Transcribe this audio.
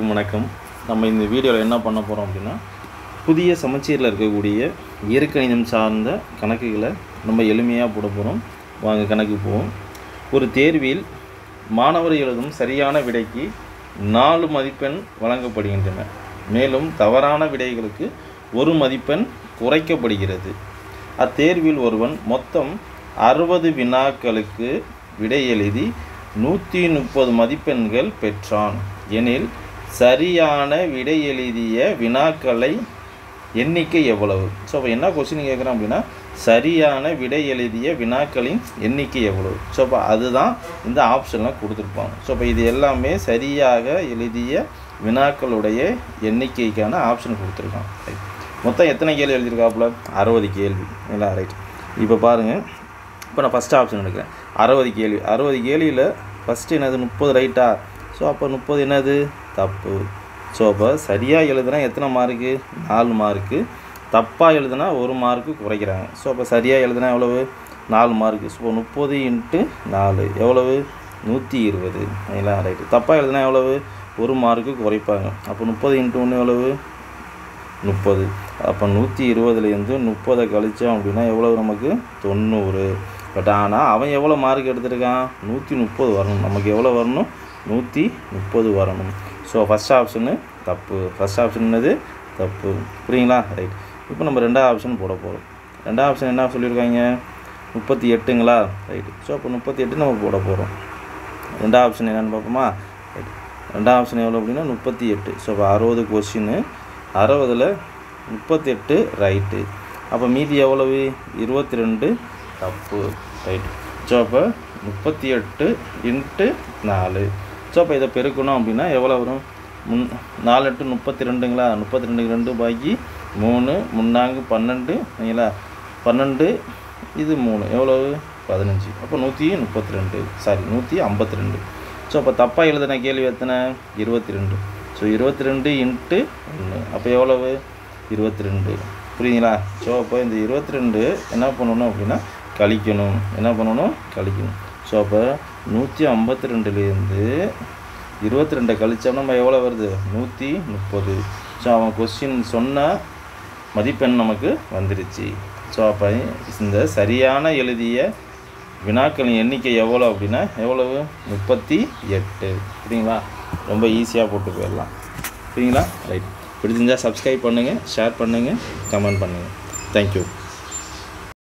அனைவருக்கும் வணக்கம் நம்ம இந்த வீடியோவில் என்ன பண்ண போகிறோம் அப்படின்னா புதிய சமச்சீரில் இருக்கக்கூடிய இயற்கணிதம் சார்ந்த கணக்குகளை நம்ம எளிமையாக போட போகிறோம் வாங்க கணக்கு போவோம் ஒரு தேர்வில் மாணவர் எழுதும் சரியான விடைக்கு நாலு மதிப்பெண் வழங்கப்படுகின்றன மேலும் தவறான விடைகளுக்கு ஒரு மதிப்பெண் குறைக்கப்படுகிறது அத்தேர்வில் ஒருவன் மொத்தம் அறுபது வினாக்களுக்கு விடை எழுதி நூற்றி முப்பது மதிப்பெண்கள் பெற்றான் எனில் சரியான விடை எழுதிய வினாக்களை எண்ணிக்கை எவ்வளவு ஸோ அப்போ என்ன கொஸ்டின் கேட்குறோம் அப்படின்னா சரியான விடை எழுதிய வினாக்களின் எண்ணிக்கை எவ்வளவு ஸோ அப்போ அதுதான் இந்த ஆப்ஷன்லாம் கொடுத்துருப்பாங்க ஸோ அப்போ இது எல்லாமே சரியாக எழுதிய வினாக்களுடைய எண்ணிக்கைக்கான ஆப்ஷன் கொடுத்துருக்கான் ரைட் மொத்தம் எத்தனை கேள்வி எழுதியிருக்காப்புல அறுபது கேள்வி இல்லை ரைட் இப்போ பாருங்கள் இப்போ நான் ஃபஸ்ட் ஆப்ஷன் எடுக்கிறேன் அறுபது கேள்வி அறுபது கேள்வியில் ஃபஸ்ட்டு என்னது முப்பது ரைட்டா ஸோ அப்போ முப்பது என்னது தப்பு ஸோ அப்போ சரியாக எழுதுனா எத்தனை மார்க்கு நாலு மார்க்கு தப்பாக எழுதுனா ஒரு மார்க்கு குறைக்கிறாங்க ஸோ அப்போ சரியாக எழுதுனா எவ்வளவு நாலு மார்க்கு ஸோ முப்பது இன்ட்டு நாலு எவ்வளவு நூற்றி இருபது இல்லைங்களா ரைட்டு தப்பாக எழுதுனா எவ்வளவு ஒரு மார்க்கு குறைப்பாங்க அப்போ முப்பது இன்ட்டு ஒன்று எவ்வளவு முப்பது அப்போ நூற்றி இருபதுலேருந்து முப்பதை கழித்தோம் அப்படின்னா எவ்வளவு நமக்கு தொண்ணூறு பட் ஆனால் அவன் எவ்வளோ மார்க் எடுத்திருக்கான் நூற்றி முப்பது வரணும் நமக்கு எவ்வளோ வரணும் நூற்றி முப்பது வரணும் ஸோ ஃபஸ்ட் ஆப்ஷனு தப்பு ஃபஸ்ட் ஆப்ஷன் என்னது தப்பு புரியுங்களா ரைட் இப்போ நம்ம ரெண்டாவது ஆப்ஷன் போட போகிறோம் ரெண்டாவது ஆப்ஷன் என்ன சொல்லியிருக்காங்க முப்பத்தி எட்டுங்களா ரைட் ஸோ அப்போ முப்பத்தி எட்டு நம்ம போட போகிறோம் ரெண்டாவது ஆப்ஷன் என்னென்னு பார்ப்போமா ரைட் ரெண்டாவது ஆப்ஷன் எவ்வளோ அப்படின்னா முப்பத்தி எட்டு ஸோ அப்போ அறுபது கொஷின்னு அறுபதில் முப்பத்தெட்டு ரைட்டு அப்போ மீதி எவ்வளவு இருபத்தி ரெண்டு தப்பு ரைட் ஸோ அப்போ முப்பத்தி எட்டு இன்ட்டு நாலு ஸோ அப்போ இதை பெருக்கணும் அப்படின்னா எவ்வளோ வரும் முன் நாலு எட்டு முப்பத்தி ரெண்டுங்களா முப்பத்தி ரெண்டுக்கு ரெண்டு பாக்கி மூணு முன்னாங்கு பன்னெண்டு சரிங்களா பன்னெண்டு இது மூணு எவ்வளவு பதினஞ்சு அப்போ நூற்றி முப்பத்தி ரெண்டு சாரி நூற்றி ஐம்பத்தி ரெண்டு ஸோ அப்போ தப்பாக எழுதின கேள்வி எத்தனை இருபத்தி ரெண்டு ஸோ இருபத்தி ரெண்டு இன்ட்டு ஒன்று அப்போ எவ்வளவு இருபத்தி ரெண்டு புரியுங்களா ஸோ அப்போ இந்த இருபத்தி ரெண்டு என்ன பண்ணணும் அப்படின்னா கழிக்கணும் என்ன பண்ணணும் கழிக்கணும் ஸோ அப்போ நூற்றி ஐம்பத்தி ரெண்டுலேருந்து இருபத்தி ரெண்டை கழிச்சோம்னா நம்ம எவ்வளோ வருது நூற்றி முப்பது ஸோ அவன் கொஸ்டின் சொன்ன மதிப்பெண் நமக்கு வந்துருச்சு ஸோ அப்போ இந்த சரியான எழுதிய வினாக்களின் எண்ணிக்கை எவ்வளோ அப்படின்னா எவ்வளவு முப்பத்தி எட்டு புரியுங்களா ரொம்ப ஈஸியாக போட்டு போயிடலாம் புரியுங்களா ரைட் பிடிச்சிருந்தால் சப்ஸ்கிரைப் பண்ணுங்கள் ஷேர் பண்ணுங்கள் கமெண்ட் பண்ணுங்கள் தேங்க்யூ